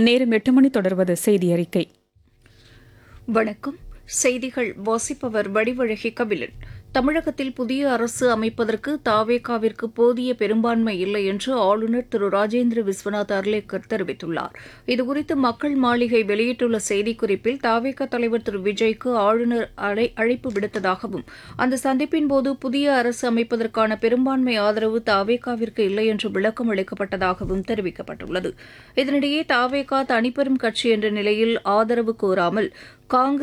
நேரம் எட்டு மணி தொடர்வது செய்தி அறிக்கை வணக்கம் செய்திகள் வாசிப்பவர் வடிவழகி கபிலன் தமிழகத்தில் புதிய அரசு அமைப்பதற்கு தாவேகாவிற்கு போதிய பெரும்பான்மை இல்லை என்று ஆளுநர் திரு ராஜேந்திர விஸ்வநாத் அர்லேக்கர் தெரிவித்துள்ளார் இதுகுறித்து மக்கள் மாளிகை வெளியிட்டுள்ள செய்திக்குறிப்பில் தாவேகா தலைவர் திரு விஜய்க்கு ஆளுநர் அழை அழைப்பு விடுத்ததாகவும் அந்த சந்திப்பின் போது புதிய அரசு அமைப்பதற்கான பெரும்பான்மை ஆதரவு தாவேகாவிற்கு இல்லை என்று விளக்கம் அளிக்கப்பட்டதாகவும் தெரிவிக்கப்பட்டுள்ளது இதனிடையே தாவேகா தனிப்பெரும் கட்சி என்ற நிலையில் ஆதரவு கோராமல் காங்கிரஸ்